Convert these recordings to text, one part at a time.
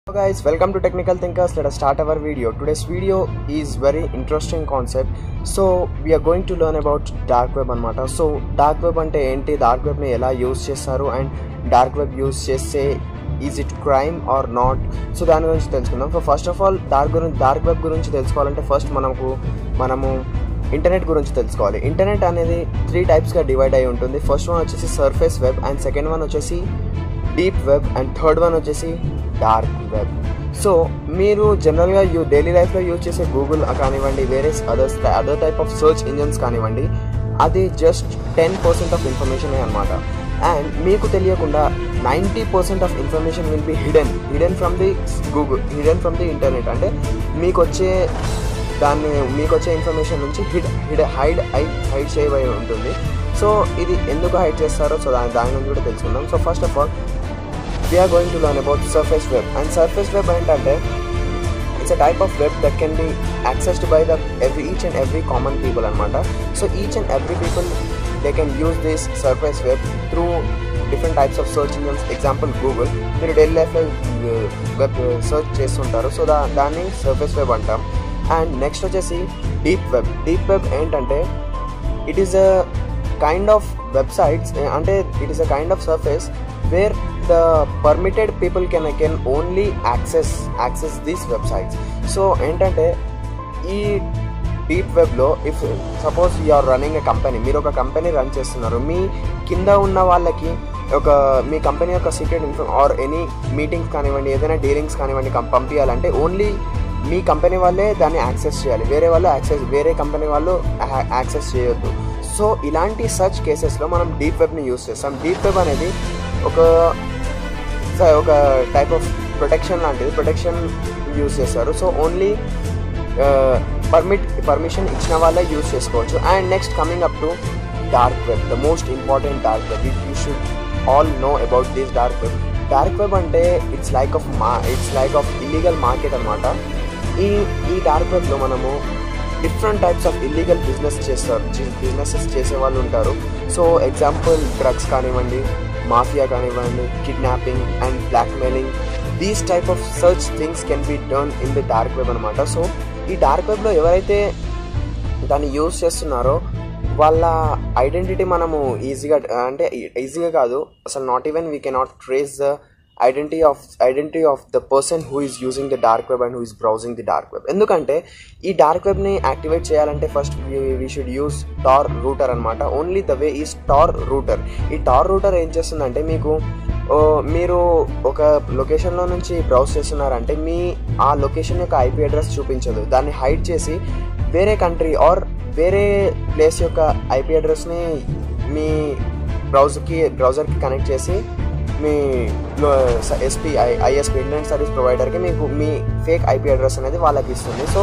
Hello guys, welcome to Technical Thinkers. Let us start our video. Today's video is very interesting concept. So we are going to learn about dark web అనమాట so dark web అంటే ఏంటి dark వెబ్ని ఎలా use చేస్తారు and dark web use చేస్తే is it crime or not so దాని గురించి తెలుసుకుందాం so first of all dark గురించి డార్క్ వెబ్ గురించి తెలుసుకోవాలంటే ఫస్ట్ మనకు మనము ఇంటర్నెట్ గురించి తెలుసుకోవాలి ఇంటర్నెట్ అనేది త్రీ టైప్స్గా డివైడ్ అయి ఉంటుంది ఫస్ట్ వన్ వచ్చేసి surface web and second one వచ్చేసి deep web and third one వచ్చేసి డార్క్ వెబ్ సో మీరు జనరల్గా యూ డైలీ లైఫ్లో యూజ్ చేసే గూగుల్ కానివ్వండి వేరే others other type of search engines కానివ్వండి అది just ten percent of information అనమాట అండ్ మీకు తెలియకుండా ninety percent of information will be hidden hidden from the Google hidden from the internet అంటే మీకు వచ్చే దాన్ని మీకు వచ్చే ఇన్ఫర్మేషన్ నుంచి hid hid hide I hide చేయబడి ఉంటుంది సో ఇది ఎందుకు హైడ్ చేస్తారో సో దాని దాని గురించి కూడా తెలుసుకుందాం so first of all we're going to learn about surface web and surface web ఏంటంటే it's a type of web that can be accessed by the every each and every common people అనమాట so each and every people they can use this surface web through different types of search engines example Google మీరు daily లైఫ్లో web search చేస్తుంటారు so దా దాన్ని surface web అంటాం and next వచ్చేసి deep web deep web ఏంటంటే it is a kind of websites అంటే it is a kind of surface where the permitted people can can only access access these websites so ఏంటంటే ఈ deep వెబ్లో if suppose you are running a company మీరు ఒక company run చేస్తున్నారు మీ కింద ఉన్న వాళ్ళకి ఒక మీ కంపెనీ యొక్క secret info or any meetings కానివ్వండి ఏదైనా డీలింగ్స్ కానివ్వండి పంపించాలంటే ఓన్లీ మీ కంపెనీ వాళ్ళే దాన్ని యాక్సెస్ చేయాలి వేరే వాళ్ళు యాక్సెస్ వేరే కంపెనీ వాళ్ళు యాక్సెస్ చేయొద్దు సో ఇలాంటి సర్చ్ కేసెస్లో మనం డీప్ వెబ్ని యూస్ చేస్తాం డీప్ వెబ్ అనేది ఒక ఒక టైప్ ఆఫ్ ప్రొటెక్షన్ లాంటిది ప్రొటెక్షన్ యూస్ చేస్తారు సో ఓన్లీ పర్మిట్ పర్మిషన్ ఇచ్చిన వాళ్ళే యూస్ చేసుకోవచ్చు and next coming up to dark web the most important dark web you should all know about this dark web dark web అంటే it's like of మా it's like of illegal market అనమాట ఈ ఈ dark వెబ్లో మనము different types of illegal business చేస్తారు businesses చేసే వాళ్ళు ఉంటారు సో ఎగ్జాంపుల్ డ్రగ్స్ కానివ్వండి మాఫియా కానివ్వండి kidnapping and blackmailing these type of search things can be done in the dark web అనమాట సో ఈ డార్క్ వెబ్లో ఎవరైతే దాన్ని యూస్ చేస్తున్నారో వాళ్ళ ఐడెంటిటీ మనము ఈజీగా అంటే ఈజీగా కాదు అసలు not even we cannot trace the identity of identity of the person who is using the dark web and who is browsing the dark web ఎందుకంటే ఈ డార్క్ వెబ్ని యాక్టివేట్ చేయాలంటే first we should use Tor router అనమాట only the way is Tor router ఈ Tor router ఏం చేస్తుందంటే మీకు మీరు ఒక లొకేషన్లో నుంచి బ్రౌజ్ చేస్తున్నారంటే మీ ఆ లొకేషన్ యొక్క ఐపీ అడ్రస్ చూపించదు దాన్ని హైడ్ చేసి వేరే కంట్రీ ఆర్ వేరే ప్లేస్ యొక్క ఐపీ అడ్రస్ని మీ బ్రౌజర్కి బ్రౌజర్కి కనెక్ట్ చేసి మీ S P I ISP internet service ప్రొవైడర్కి మీకు మీ ఫేక్ ఐపీ అడ్రస్ అనేది వాళ్ళకి ఇస్తుంది సో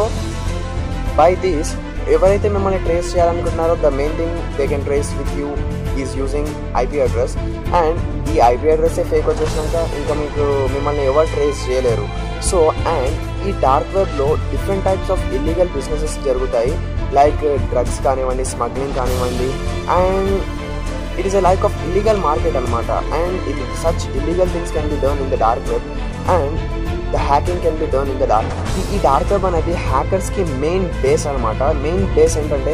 బై దీస్ ఎవరైతే మిమ్మల్ని ట్రేస్ చేయాలనుకుంటున్నారో the main thing they can trace with you is using IP address and ఈ ఐపీ అడ్రస్సే ఫేక్ వచ్చేసినాక ఇంకా మీకు మిమ్మల్ని ఎవరు ట్రేస్ చేయలేరు సో అండ్ ఈ డార్క్ వెబ్లో different types of illegal businesses జరుగుతాయి లైక్ డ్రగ్స్ కానివ్వండి స్మగ్లింగ్ కానివ్వండి and it is a like of illegal market అనమాట అండ్ ఇది such illegal things can be done in the dark web and the hacking can be done in the dark ఈ dark web అనేది హ్యాకర్స్కి main base అనమాట main base ఏంటంటే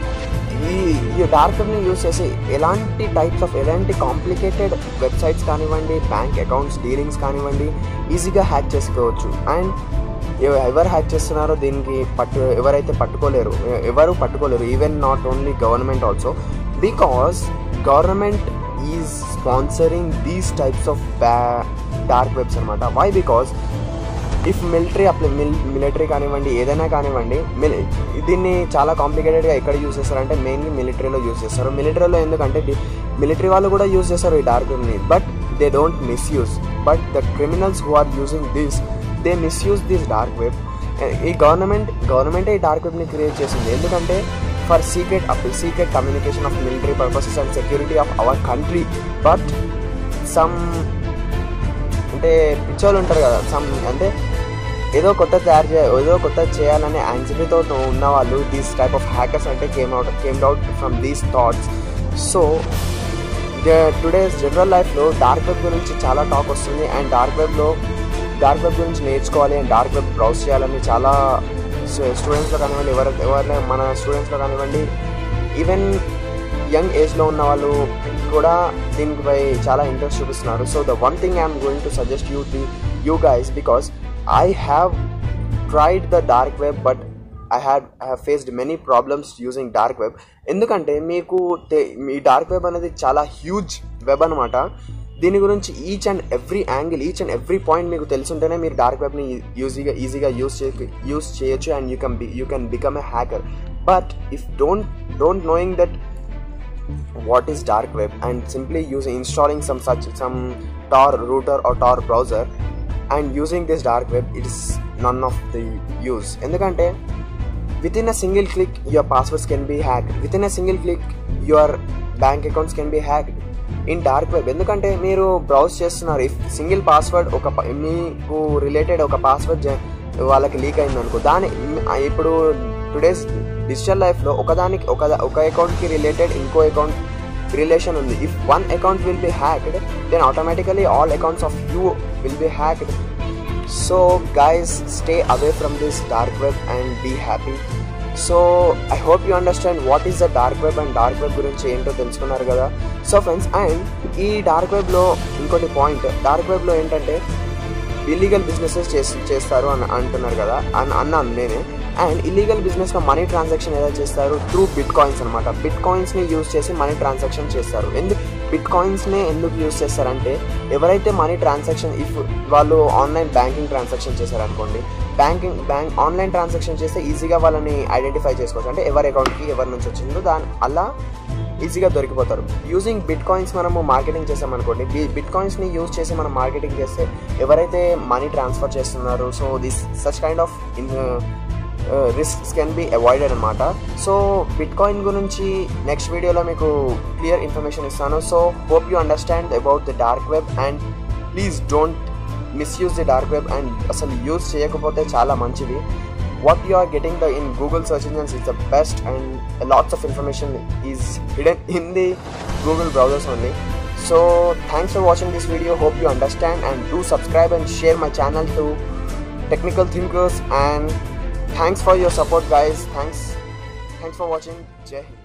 ఈ ఈ dark వెబ్ని యూస్ చేసి ఎలాంటి టైప్స్ ఆఫ్ ఎలాంటి కాంప్లికేటెడ్ వెబ్సైట్స్ కానివ్వండి బ్యాంక్ అకౌంట్స్ డీలింగ్స్ కానివ్వండి ఈజీగా హ్యాక్ చేసుకోవచ్చు అండ్ ఎవరు హ్యాక్ చేస్తున్నారో దీనికి పట్టు ఎవరైతే పట్టుకోలేరు ఎవరు పట్టుకోలేరు even not only government also because government is sponsoring these types of బ్యా డార్క్ వెబ్స్ అనమాట why because if military apply మిల్ మిలిటరీ కానివ్వండి ఏదైనా కానివ్వండి మిలి దీన్ని చాలా కాంప్లికేటెడ్గా ఎక్కడ యూస్ చేస్తారంటే మెయిన్లీ మిలిటరీలో యూస్ చేస్తారు మిలిటరీలో ఎందుకంటే మిలిటరీ వాళ్ళు కూడా యూస్ చేస్తారు ఈ డార్క్ వెబ్ని but they don't misuse but the criminals who are using this they misuse this dark web ఈ గవర్నమెంట్ గవర్నమెంటే ఈ డార్క్ వెబ్ని క్రియేట్ చేసింది ఎందుకంటే for secret up secret communication of military purposes and security of our country but some అంటే పిచ్చోళ్ళు ఉంటారు కదా సమ్ అంటే ఏదో కొత్త తయారు చే ఏదో కొత్త చేయాలనే యాంగ్జైటీతో ఉన్న వాళ్ళు దీస్ టైప్ ఆఫ్ హ్యాకర్స్ అంటే came out came out from these thoughts so today's general లైఫ్లో డార్క్ వెబ్ గురించి చాలా టాక్ వస్తుంది అండ్ డార్క్ వెబ్లో డార్క్ వెబ్ గురించి నేర్చుకోవాలి అండ్ డార్క్ వెబ్ బ్రౌజ్ చేయాలని చాలా స్టూడెంట్స్లో కానివ్వండి ఎవరు ఎవరైనా మన స్టూడెంట్స్లో కానివ్వండి ఈవెన్ యంగ్ ఏజ్లో ఉన్న వాళ్ళు కూడా దీనిపై చాలా ఇంట్రెస్ట్ చూపిస్తున్నారు so the one thing I'm going to suggest you the you guys because I have tried the dark web but I had I have faced many problems using dark web ఎందుకంటే మీకు ఈ dark web అనేది చాలా huge web అనమాట దీని గురించి each and every angle each and every point మీకు తెలుసుంటేనే మీరు డార్క్ వెబ్ని ఈజీగా ఈజీగా యూస్ చే యూస్ చేయొచ్చు and you can be you can become a hacker but if don't don't knowing that what is dark web and simply using installing some such some tor router or tor browser and using this dark web it is none of the use ఎందుకంటే within a single click your passwords can be hacked within a single click your bank accounts can be hacked in dark web ఎందుకంటే మీరు browse చేస్తున్నారు if single password ఒక ప- మీకు related ఒక password వాళ్ళకి leak అయింది అనుకో దాని ఇప్పుడు టుడేస్ డిజిటల్ లైఫ్లో ఒకదానికి ఒక ఒక అకౌంట్కి రిలేటెడ్ ఇంకో అకౌంట్ రిలేషన్ ఉంది if one account will be hacked then automatically all accounts of you will be hacked so guys stay away from this dark web and be happy so I hope you understand what is the dark web and dark web గురించి ఏంటో తెలుసుకున్నారు కదా సో friends and ఈ dark వెబ్లో ఇంకోటి point dark వెబ్లో ఏంటంటే ఇల్లీగల్ బిజినెసెస్ చేసి చేస్తారు అని అంటున్నారు కదా అని అన్నాను నేనే అండ్ ఇల్లీగల్ బిజినెస్లో మనీ ట్రాన్సాక్షన్ ఎలా చేస్తారు త్రూ బిట్ కాయిన్స్ అనమాట బిట్ కాయిన్స్ని యూజ్ చేసి మనీ ట్రాన్సాక్షన్ చేస్తారు ఎందుకు బిట్ కాయిన్స్నే ఎందుకు యూజ్ చేస్తారంటే ఎవరైతే మనీ ట్రాన్సాక్షన్ ఇఫ్ వాళ్ళు ఆన్లైన్ బ్యాంకింగ్ ట్రాన్సాక్షన్ చేశారనుకోండి బ్యాంకింగ్ బ్యాంక్ ఆన్లైన్ ట్రాన్సాక్షన్ చేస్తే ఈజీగా వాళ్ళని ఐడెంటిఫై చేసుకోవచ్చు అంటే ఎవరి అకౌంట్కి ఎవరి నుంచి వచ్చిందో దాని అలా ఈజీగా దొరికిపోతారు యూజింగ్ బిట్ కాయిన్స్ మనము మార్కెటింగ్ చేసామనుకోండి బి బిట్ కాయిన్స్ని యూజ్ చేసి మనం మార్కెటింగ్ చేస్తే ఎవరైతే మనీ ట్రాన్స్ఫర్ చేస్తున్నారు so this such kind of in risks can be avoided అనమాట సో బిట్ కాయిన్ గురించి నెక్స్ట్ వీడియోలో మీకు క్లియర్ ఇన్ఫర్మేషన్ ఇస్తాను so hope you understand about the dark web and please don't misuse the dark web and అసలు use చేయకపోతే చాలా మంచిది what you are getting the in google search engines is the best and lots of information is hidden in the google browsers only so thanks for watching this video hope you understand and do subscribe and share my channel to technical thinkers and thanks for your support guys thanks thanks for watching jai Hind.